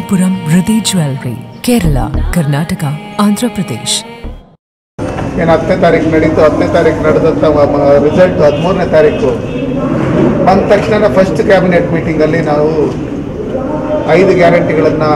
Manappuram Riddhi Jewelry, Kerala, Karnataka, Andhra Pradesh. ಏನು ಹತ್ತನೇ ತಾರೀಕು ನಡೀತು ಹತ್ತನೇ ತಾರೀಕು ನಡೆದಂಥ ರಿಸಲ್ಟ್ ಹದಿಮೂರನೇ ತಾರೀಕು ಬಂದ ತಕ್ಷಣ ಫಸ್ಟ್ ಕ್ಯಾಬಿನೆಟ್ ಮೀಟಿಂಗಲ್ಲಿ ನಾವು ಐದು ಗ್ಯಾರಂಟಿಗಳನ್ನು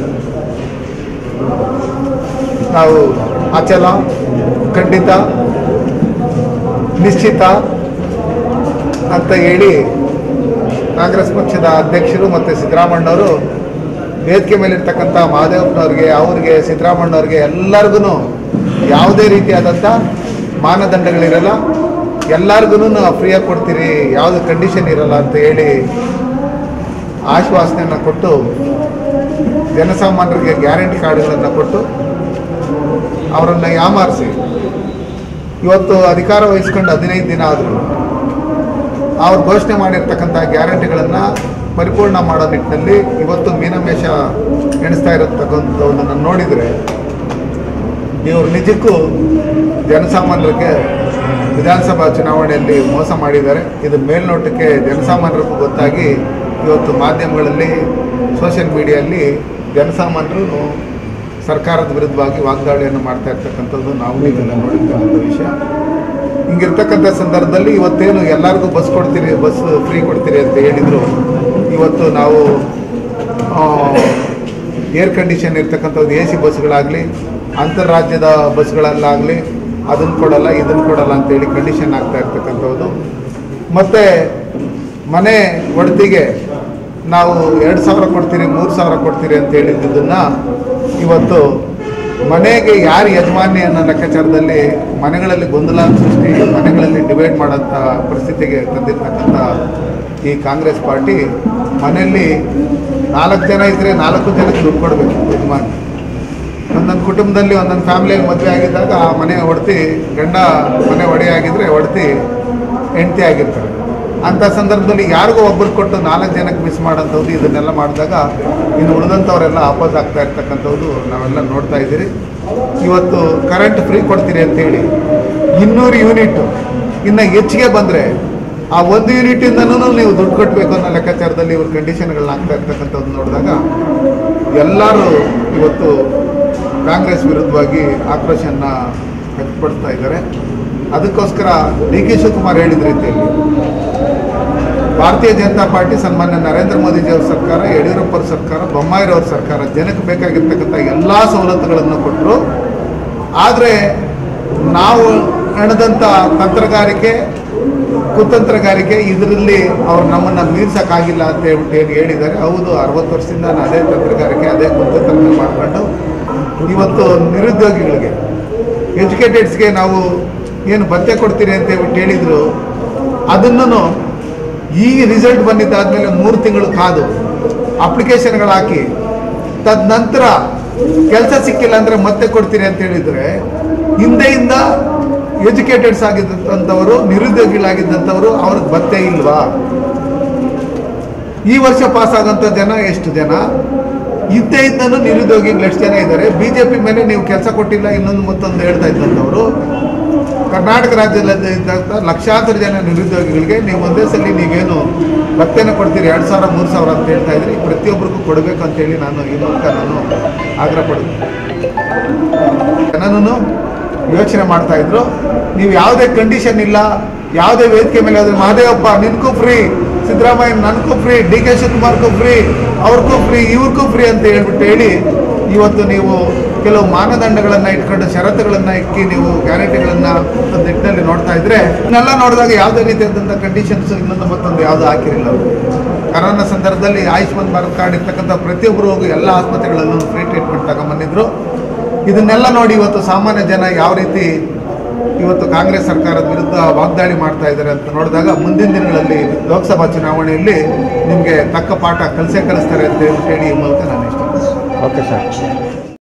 ನಾವು ಅಚಲ ಖಂಡಿತ ನಿಶ್ಚಿತ ಅಂತ ಹೇಳಿ ಕಾಂಗ್ರೆಸ್ ಪಕ್ಷದ ಅಧ್ಯಕ್ಷರು ಮತ್ತು ಸಿದ್ದರಾಮಣ್ಣವರು ವೇದಿಕೆ ಮೇಲಿರ್ತಕ್ಕಂಥ ಮಹಾದೇವಪ್ಪನವ್ರಿಗೆ ಅವ್ರಿಗೆ ಸಿದ್ದರಾಮಣ್ಣವ್ರಿಗೆ ಎಲ್ಲರಿಗೂ ಯಾವುದೇ ರೀತಿಯಾದಂಥ ಮಾನದಂಡಗಳಿರಲ್ಲ ಎಲ್ಲರಿಗೂ ಫ್ರೀಯಾಗಿ ಕೊಡ್ತೀರಿ ಯಾವುದು ಕಂಡೀಷನ್ ಇರಲ್ಲ ಅಂತ ಹೇಳಿ ಆಶ್ವಾಸನೆಯನ್ನು ಕೊಟ್ಟು ಜನಸಾಮಾನ್ಯರಿಗೆ ಗ್ಯಾರಂಟಿ ಕಾರ್ಡ್ಗಳನ್ನು ಕೊಟ್ಟು ಅವರನ್ನು ಯಾಮಾರಿಸಿ ಇವತ್ತು ಅಧಿಕಾರ ವಹಿಸ್ಕೊಂಡು ಹದಿನೈದು ದಿನ ಆದರೂ ಅವ್ರು ಘೋಷಣೆ ಮಾಡಿರ್ತಕ್ಕಂಥ ಗ್ಯಾರಂಟಿಗಳನ್ನು ಪರಿಪೂರ್ಣ ಮಾಡೋ ನಿಟ್ಟಿನಲ್ಲಿ ಇವತ್ತು ಮೀನಮೇಷ ಎಣಿಸ್ತಾ ಇರತಕ್ಕಂಥದ್ದನ್ನು ನೋಡಿದರೆ ಇವರು ನಿಜಕ್ಕೂ ಜನಸಾಮಾನ್ಯರಿಗೆ ವಿಧಾನಸಭಾ ಚುನಾವಣೆಯಲ್ಲಿ ಮೋಸ ಮಾಡಿದ್ದಾರೆ ಇದು ಮೇಲ್ನೋಟಕ್ಕೆ ಜನಸಾಮಾನ್ಯರಿಗೂ ಗೊತ್ತಾಗಿ ಇವತ್ತು ಮಾಧ್ಯಮಗಳಲ್ಲಿ ಸೋಷಿಯಲ್ ಮೀಡಿಯಲ್ಲಿ ಜನಸಾಮಾನ್ಯರು ಸರ್ಕಾರದ ವಿರುದ್ಧವಾಗಿ ವಾಗ್ದಾಳಿಯನ್ನು ಮಾಡ್ತಾ ಇರ್ತಕ್ಕಂಥದ್ದು ನಾವು ಇದನ್ನು ನೋಡಿರ್ತಕ್ಕಂಥ ವಿಷಯ ಹಿಂಗಿರ್ತಕ್ಕಂಥ ಸಂದರ್ಭದಲ್ಲಿ ಇವತ್ತೇನು ಎಲ್ಲರಿಗೂ ಬಸ್ ಕೊಡ್ತೀರಿ ಬಸ್ ಫ್ರೀ ಕೊಡ್ತೀರಿ ಅಂತ ಹೇಳಿದರು ಇವತ್ತು ನಾವು ಏರ್ ಕಂಡೀಷನ್ ಇರ್ತಕ್ಕಂಥದ್ದು ಎ ಸಿ ಬಸ್ಗಳಾಗಲಿ ಅಂತಾರಾಜ್ಯದ ಬಸ್ಗಳಲ್ಲಾಗಲಿ ಅದನ್ನು ಕೊಡಲ್ಲ ಇದನ್ನು ಕೊಡಲ್ಲ ಅಂತೇಳಿ ಕಂಡೀಷನ್ ಆಗ್ತಾ ಇರ್ತಕ್ಕಂಥದ್ದು ಮತ್ತು ಮನೆ ಒಡತಿಗೆ ನಾವು ಎರಡು ಸಾವಿರ ಕೊಡ್ತೀರಿ ಮೂರು ಸಾವಿರ ಕೊಡ್ತೀರಿ ಅಂತ ಹೇಳಿದ್ದನ್ನು ಇವತ್ತು ಮನೆಗೆ ಯಾರು ಯಜಮಾನಿ ಅನ್ನೋ ಲೆಕ್ಕಾಚಾರದಲ್ಲಿ ಮನೆಗಳಲ್ಲಿ ಗೊಂದಲ ಸೃಷ್ಟಿ ಮನೆಗಳಲ್ಲಿ ಡಿವೈಡ್ ಮಾಡೋಂಥ ಪರಿಸ್ಥಿತಿಗೆ ತಂದಿರ್ತಕ್ಕಂಥ ಈ ಕಾಂಗ್ರೆಸ್ ಪಾರ್ಟಿ ಮನೆಯಲ್ಲಿ ನಾಲ್ಕು ಜನ ಇದ್ದರೆ ನಾಲ್ಕು ಜನಕ್ಕೆ ದುಡ್ಡು ಕೊಡಬೇಕು ಯಜಮಾನಿ ಒಂದೊಂದು ಕುಟುಂಬದಲ್ಲಿ ಒಂದೊಂದು ಫ್ಯಾಮಿಲಿಯಲ್ಲಿ ಮದುವೆ ಆಗಿದ್ದಾಗ ಆ ಮನೆ ಒಡತಿ ಗಂಡ ಮನೆ ಒಡೆಯಾಗಿದ್ದರೆ ಒಡತಿ ಹೆಂಡತಿ ಆಗಿರ್ತಾರೆ ಅಂಥ ಸಂದರ್ಭದಲ್ಲಿ ಯಾರಿಗೋ ಒಬ್ಬರು ಕೊಟ್ಟು ನಾಲ್ಕು ಜನಕ್ಕೆ ಮಿಸ್ ಮಾಡೋಂಥದ್ದು ಇದನ್ನೆಲ್ಲ ಮಾಡಿದಾಗ ಇನ್ನು ಉಳಿದಂಥವರೆಲ್ಲ ಆಪೋಸ್ ಆಗ್ತಾ ಇರ್ತಕ್ಕಂಥದ್ದು ನಾವೆಲ್ಲ ನೋಡ್ತಾ ಇದ್ದೀರಿ ಇವತ್ತು ಕರೆಂಟ್ ಫ್ರೀ ಕೊಡ್ತೀರಿ ಅಂತೇಳಿ ಇನ್ನೂರು ಯೂನಿಟ್ಟು ಇನ್ನು ಹೆಚ್ಚಿಗೆ ಬಂದರೆ ಆ ಒಂದು ಯೂನಿಟಿಂದನೂ ನೀವು ದುಡ್ಡು ಕೊಟ್ಟಬೇಕು ಅನ್ನೋ ಲೆಕ್ಕಾಚಾರದಲ್ಲಿ ಇವ್ರ ಕಂಡೀಷನ್ಗಳನ್ನ ಆಗ್ತಾ ಇರ್ತಕ್ಕಂಥದ್ದು ನೋಡಿದಾಗ ಎಲ್ಲರೂ ಇವತ್ತು ಕಾಂಗ್ರೆಸ್ ವಿರುದ್ಧವಾಗಿ ಆಕ್ರೋಶನ ವ್ಯಕ್ತಪಡಿಸ್ತಾ ಇದ್ದಾರೆ ಅದಕ್ಕೋಸ್ಕರ ಡಿ ಕೆ ಶಿವಕುಮಾರ್ ಹೇಳಿದ ರೀತಿಯಲ್ಲಿ ಭಾರತೀಯ ಜನತಾ ಪಾರ್ಟಿ ಸನ್ಮಾನ್ಯ ನರೇಂದ್ರ ಮೋದಿಜಿಯವ್ರ ಸರ್ಕಾರ ಯಡಿಯೂರಪ್ಪರ ಸರ್ಕಾರ ಬೊಮ್ಮಾಯಿರವ್ರ ಸರ್ಕಾರ ಜನಕ್ಕೆ ಬೇಕಾಗಿರ್ತಕ್ಕಂಥ ಎಲ್ಲ ಸವಲತ್ತುಗಳನ್ನು ಕೊಟ್ಟರು ಆದರೆ ನಾವು ಹೆಣದಂಥ ತಂತ್ರಗಾರಿಕೆ ಕುತಂತ್ರಗಾರಿಕೆ ಇದರಲ್ಲಿ ಅವ್ರು ನಮ್ಮನ್ನು ಮೀರ್ಸೋಕ್ಕಾಗಿಲ್ಲ ಅಂತ ಹೇಳ್ಬಿಟ್ಟು ಏನು ಹೇಳಿದ್ದಾರೆ ಹೌದು ಅರವತ್ತು ವರ್ಷದಿಂದ ನಾನು ಅದೇ ತಂತ್ರಗಾರಿಕೆ ಅದೇ ಕುತಂತ್ರ ಮಾಡಿಕೊಂಡು ಇವತ್ತು ನಿರುದ್ಯೋಗಿಗಳಿಗೆ ಎಜುಕೇಟೆಡ್ಸ್ಗೆ ನಾವು ಏನು ಭತ್ಯೆ ಕೊಡ್ತೀರಿ ಅಂತ ಹೇಳ್ಬಿಟ್ಟು ಹೇಳಿದರು ಅದನ್ನು ಈ ರಿಸಲ್ಟ್ ಬಂದಿದ್ದಾದಮೇಲೆ ಮೂರು ತಿಂಗಳು ಕಾದು ಅಪ್ಲಿಕೇಶನ್ಗಳು ಹಾಕಿ ತದನಂತರ ಕೆಲಸ ಸಿಕ್ಕಿಲ್ಲ ಅಂದರೆ ಮತ್ತೆ ಕೊಡ್ತೀರಿ ಅಂತ ಹೇಳಿದರೆ ಹಿಂದೆಯಿಂದ ಎಜುಕೇಟೆಡ್ಸ್ ಆಗಿದ್ದಂಥವರು ನಿರುದ್ಯೋಗಿಗಳಾಗಿದ್ದಂಥವರು ಅವ್ರಿಗೆ ಭತ್ಯೆ ಇಲ್ವಾ ಈ ವರ್ಷ ಪಾಸ್ ಆಗೋಂಥ ಜನ ಎಷ್ಟು ಜನ ಇದ್ದೇ ಇದ್ದನು ನಿರುದ್ಯೋಗಿಗಳು ಎಷ್ಟು ಜನ ಇದ್ದಾರೆ ಬಿ ಜೆ ಪಿ ಮೇಲೆ ನೀವು ಕೆಲಸ ಕೊಟ್ಟಿಲ್ಲ ಇನ್ನೊಂದು ಮತ್ತೊಂದು ಹೇಳ್ತಾ ಇದ್ದಂಥವ್ರು ಕರ್ನಾಟಕ ರಾಜ್ಯದಲ್ಲಿ ಇದ್ದಂಥ ಲಕ್ಷಾಂತರ ಜನ ನಿರುದ್ಯೋಗಿಗಳಿಗೆ ನೀವು ಒಂದೇ ಸಲ ನೀವೇನು ಭತ್ಯೆನ ಕೊಡ್ತೀರಿ ಎರಡು ಸಾವಿರ ಮೂರು ಸಾವಿರ ಅಂತ ಹೇಳ್ತಾ ಇದ್ರಿ ಪ್ರತಿಯೊಬ್ಬರಿಗೂ ಕೊಡಬೇಕು ಅಂತೇಳಿ ನಾನು ಈ ಮೂಲಕ ನಾನು ಆಗ್ರಹ ಪಡ್ತೀನಿ ಜನನೂ ಯೋಚನೆ ಮಾಡ್ತಾ ಇದ್ರು ನೀವು ಯಾವುದೇ ಕಂಡೀಷನ್ ಇಲ್ಲ ಯಾವುದೇ ವೇದಿಕೆ ಮೇಲೆ ಹೋದ್ರೆ ಮಹದೇವಪ್ಪ ನಿನಗೂ ಫ್ರೀ ಸಿದ್ದರಾಮಯ್ಯ ನನಗೂ ಫ್ರೀ ಡಿ ಕೆ ಶಿವಕುಮಾರ್ಗೂ ಫ್ರೀ ಅವ್ರಿಗೂ ಫ್ರೀ ಇವ್ರಿಗೂ ಫ್ರೀ ಅಂತ ಹೇಳ್ಬಿಟ್ಟು ಹೇಳಿ ಇವತ್ತು ನೀವು ಕೆಲವು ಮಾನದಂಡಗಳನ್ನು ಇಟ್ಕೊಂಡು ಷರತ್ತುಗಳನ್ನು ಇಕ್ಕಿ ನೀವು ಗ್ಯಾರಂಟಿಗಳನ್ನು ನಿಟ್ಟಿನಲ್ಲಿ ನೋಡ್ತಾ ಇದ್ರೆ ಇದನ್ನೆಲ್ಲ ನೋಡಿದಾಗ ಯಾವುದೇ ರೀತಿಯಾದಂಥ ಕಂಡೀಷನ್ಸ್ ಇನ್ನೊಂದು ಮತ್ತೊಂದು ಯಾವುದು ಹಾಕಿರಲಿಲ್ಲ ಅವರು ಕರೋನಾ ಸಂದರ್ಭದಲ್ಲಿ ಆಯುಷ್ಮಾನ್ ಭಾರತ್ ಕಾರ್ಡ್ ಇರ್ತಕ್ಕಂಥ ಪ್ರತಿಯೊಬ್ಬರು ಹೋಗಿ ಎಲ್ಲ ಆಸ್ಪತ್ರೆಗಳಲ್ಲೂ ಫ್ರೀ ಟ್ರೀಟ್ಮೆಂಟ್ ತಗೊಂಬಂದಿದ್ರು ಇದನ್ನೆಲ್ಲ ನೋಡಿ ಇವತ್ತು ಸಾಮಾನ್ಯ ಜನ ಯಾವ ರೀತಿ ಇವತ್ತು ಕಾಂಗ್ರೆಸ್ ಸರ್ಕಾರದ ವಿರುದ್ಧ ವಾಗ್ದಾಳಿ ಮಾಡ್ತಾ ಇದ್ದಾರೆ ಅಂತ ನೋಡಿದಾಗ ಮುಂದಿನ ದಿನಗಳಲ್ಲಿ ಲೋಕಸಭಾ ಚುನಾವಣೆಯಲ್ಲಿ ನಿಮಗೆ ತಕ್ಕ ಪಾಠ ಕಲಿಸೇ ಕಲಿಸ್ತಾರೆ ಅಂತ ಹೇಳಿ ಈ ಮೂಲಕ ನಾನು ಇಷ್ಟ ಓಕೆ ಸರ್